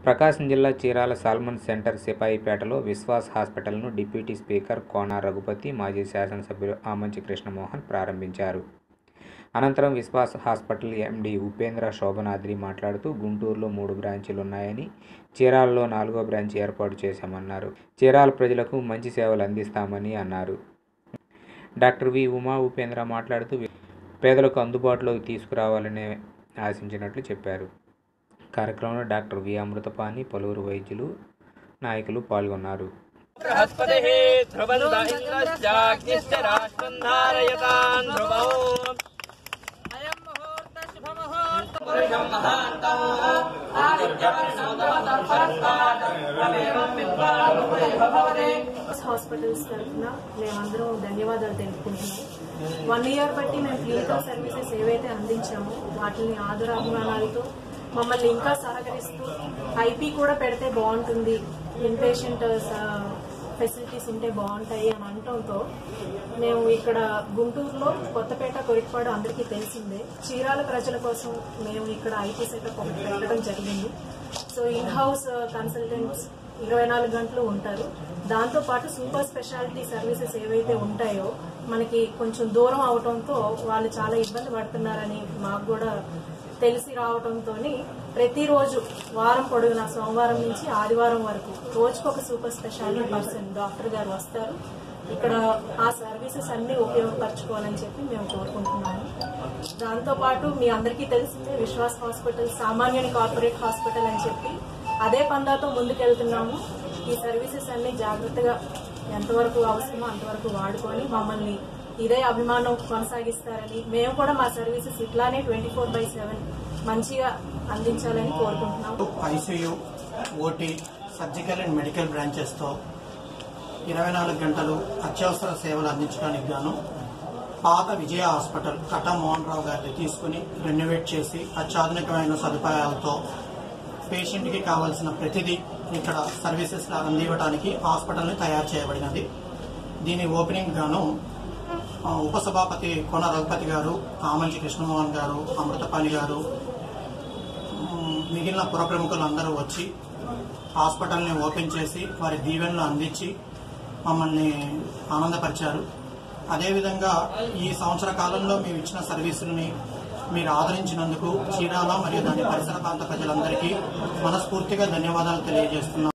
ప్రకాశం జిల్లా Chirala Salmon center సిపాయిపేటలో విశ్వాస్ హాస్పిటల్ను డిప్యూటీ స్పీకర్ కోన రఘుపతి మాజీ శాసనసభ్యులు ఆమంచి కృష్ణమోహన్ ప్రారంభించారు అనంతరం విశ్వాస్ హాస్పిటల్ ఎండి ఉపేంద్ర శోభనాద్రి మాట్లాడుతూ గుంటూరులో మూడు బ్రాంచీలు ఉన్నాయని చీరాలలో నాలుగో బ్రాంచ్ ఏర్పాటు చేశామన్నారు చీరాల ప్రజలకు మంచి సేవలు అందిస్తామని అన్నారు డాక్టర్ వి ఉమా ఉపేంద్ర మాట్లాడుతూ పేదలకు అందుబాటులోకి తీసుకురావాలని ఆశించినట్లు చెప్పారు కార్యక్రమంలో డాక్టర్ వి అమృతపాణి పలువురు వైద్యులు నాయకులు పాల్గొన్నారు బృహస్పతిः ధ్రువంత ఇంద్రశ్చాగ్నిశ్చ రాష్ట్రం ధారయతాన్ ధ్రువో అయం ముహూర్త శుభముహూర్త పురుషం మహాంతం హాస్పిటల్స్ తరఫున మేమందరం ధన్యవాదాలు తెలుపుకుంటున్నాం వన్ ఇయర్ బట్టి మేము క్లినికల్ సర్వీసెస్ ఏవైతే అందించామో వాటిని ఆదరాభిమానాలతో మమ్మల్ని ఇంకా సహకరిస్తూ ఐపీ కూడా పెడితే బాగుంటుంది ఇన్పేషెంట్ ఫెసిలిటీస్ ఉంటే బాగుంటాయి అని అనటంతో మేము ఇక్కడ గుంటూరులో కొత్తపేట కొరికపాడు అందరికీ తెలిసిందే చీరాల ప్రజల కోసం మేము ఇక్కడ ఐటీ సెటప్ ఒకటి పెట్టడం జరిగింది సో ఇన్ హౌస్ కన్సల్టెంట్స్ ఇరవై నాలుగు గంటలు ఉంటారు దాంతో పాటు సూపర్ స్పెషాలిటీ సర్వీసెస్ ఏవైతే ఉంటాయో మనకి కొంచెం దూరం అవడంతో వాళ్ళు చాలా ఇబ్బంది పడుతున్నారని మాకు కూడా తెలిసి రావడంతో ప్రతిరోజు వారం పొడవునా సోమవారం నుంచి ఆదివారం వరకు రోజుకొక సూపర్ స్పెషాలిటీ పర్సన్ డాక్టర్ గారు వస్తారు ఇక్కడ ఆ సర్వీసెస్ అన్ని ఉపయోగపరచుకోవాలని చెప్పి మేము కోరుకుంటున్నాము దాంతో పాటు మీ అందరికీ తెలిసిందే విశ్వాస్ హాస్పిటల్ సామాన్యుని కార్పొరేట్ హాస్పిటల్ అని చెప్పి అదే పందాతో ముందుకెళ్తున్నాము ఈ సర్వీసెస్ అన్ని జాగ్రత్తగా ఎంతవరకు అవసరమో అంతవరకు వాడుకొని మమ్మల్ని ఇదే అభిమానం కొనసాగిస్తారని మేము కూడా మా సర్వీసెస్ ఇట్లానే ట్వంటీ ఫోర్ బై సెవెన్ మంచిగా అందించాలని కోరుకుంటున్నాము ICU OT surgical and medical బ్రాంచెస్తో ఇరవై నాలుగు గంటలు అత్యవసర సేవలు అందించడానికి గాను పాత విజయ హాస్పిటల్ కటా మోహన్ రావు గారిని తీసుకుని రెనోవేట్ చేసి అత్యాధునికమైన సదుపాయాలతో పేషెంట్కి కావాల్సిన ప్రతిదీ ఇక్కడ సర్వీసెస్ అందివ్వడానికి హాస్పిటల్ని తయారు చేయబడినది దీని ఓపెనింగ్ గాను ఆ, ఉపసభాపతి కొన రఘుపతి గారు ఆమంచి కృష్ణమోహన్ గారు అమృతపాణి గారు మ్, మిగిలిన పుర ప్రముఖులందరూ వచ్చి హాస్పిటల్ని ఓపెన్ చేసి వారి దీవెనలు అందించి మమ్మల్ని ఆనందపరిచారు అదేవిధంగా ఈ సంవత్సర కాలంలో మేము ఇచ్చిన సర్వీసుల్ని మీరు ఆదరించినందుకు చీరాల మరియు దాని పరిసర ప్రాంత ప్రజలందరికీ మనస్ఫూర్తిగా ధన్యవాదాలు తెలియజేస్తున్నాం